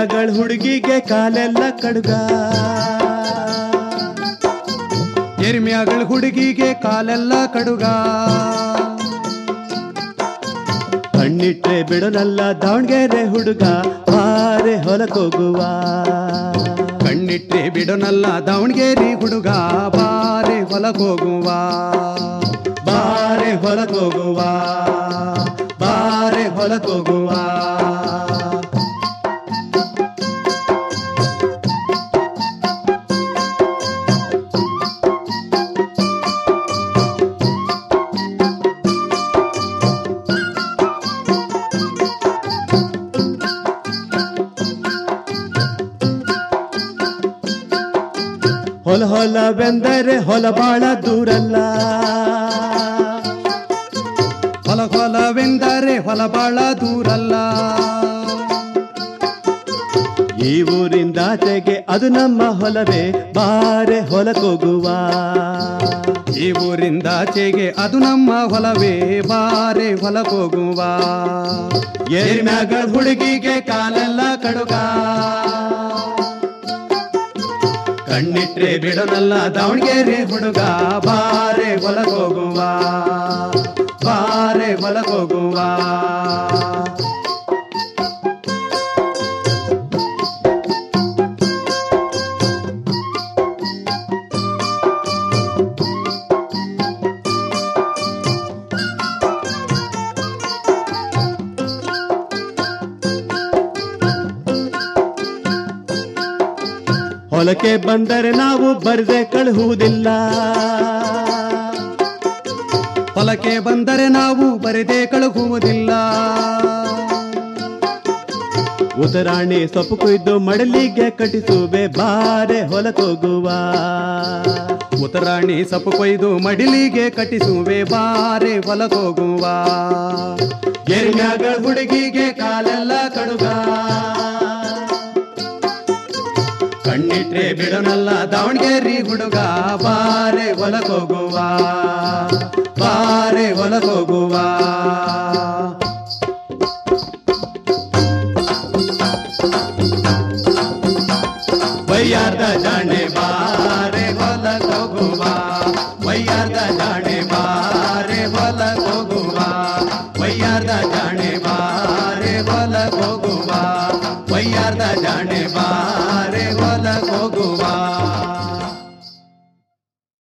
ಎರ್ಮ್ಯಾಗಳ ಹುಡುಗಿಗೆ ಕಾಲೆಲ್ಲ ಕಡುಗ ಎರ್ಮ್ಯಾಗಳ ಹುಡುಗಿಗೆ ಕಾಲೆಲ್ಲ ಕಡುಗ ಕಣ್ಣಿಟ್ರೆ ಬಿಡೋನಲ್ಲ ದಾವಣಗೆರೆ ಹುಡುಗ ಬಾರೆ ಹೊಲಕೋಗುವ ಕಣ್ಣಿಟ್ರೆ ಬಿಡೋನಲ್ಲ ದಾವಣಗೆರೆ ಹುಡುಗ ಬಾರೆ ಹೊಲಕೋಗುವ ಬಾರೆ ಹೊಲಕೋಗುವ ಬಾರೆ ಹೊಲಕೋಗುವ ಹೊಲ ಹೊಲವೆಂದರೆ ಹೊಲ ಬಾಳ ದೂರಲ್ಲ ಹೊಲ ಹೊಲವೆಂದರೆ ಹೊಲ ಬಾಳ ದೂರಲ್ಲ ಈ ಊರಿಂದಾಚೆಗೆ ಅದು ನಮ್ಮ ಹೊಲವೇ ಬಾರೆ ಹೊಲಕೋಗುವ ಈ ಊರಿಂದಾಚೆಗೆ ಅದು ನಮ್ಮ ಹೊಲವೇ ಬಾರೆ ಹೊಲಕೋಗುವ ಎರ್ಮ್ಯಾಗಳ ಹುಡುಗಿಗೆ ಕಾಲೆಲ್ಲ ಕಡುಗ ಕಣ್ಣಿಟ್ರೆ ಬಿಡೋನಲ್ಲ ದಾವಣಗೆರೆ ಹುಡುಗ ಬಾರೆ ಹೊಲಕೋಗುವ ಬಾರೆ ಹೊಲಕೋಗುವ ಹೊಲಕ್ಕೆ ಬಂದರೆ ನಾವು ಬರದೆ ಕಳುಹುವುದಿಲ್ಲ ಹೊಲಕ್ಕೆ ಬಂದರೆ ನಾವು ಬರೆದೇ ಕಳುಹುವುದಿಲ್ಲ ಉತ್ತರಾಣಿ ಸೊಪ್ಪು ಕೊಯ್ದು ಮಡಲಿಗೆ ಕಟ್ಟಿಸುವೆ ಬಾರೆ ಹೊಲಕೋಗುವ ಉತ್ತರಾಣಿ ಸೊಪ್ಪು ಕೊಯ್ದು ಮಡಿಲಿಗೆ ಕಟ್ಟಿಸುವೆ ಬಾರೆ ಹೊಲಕೋಗುವ ಎರ್ಮ್ಯಾಗಳ ಹುಡುಗಿಗೆ ಕಾಲೆಲ್ಲ ಕಡುಗ ಕಣ್ಣಿಟ್ರೆ ಬಿಡೋನಲ್ಲ ದಾವಣಗೆರೆ ಹುಡುಗ ಬಾರೆ ಹೊಲಕೋಗುವ ಬಾರೆ ಹೊಲಕೋಗುವ ವಯ್ಯಾರ್ದ ಜಾಣೆ ಬಾರೆ ಹೊಲಕೋಗುವ ವಯ್ಯಾರ್ದ ಜಾಣೆ ಬಾರೆ ಹೊಲಕೋಗುವ ವಯ್ಯಾರ್ದ ಜಾಣೆ ಬಾರೆ ಹೊಲಕೋಗುವ ವಯ್ಯಾರ್ದ ಜಾಣೆ ಬಾರೆ ಹೊಲಕೋಗುವ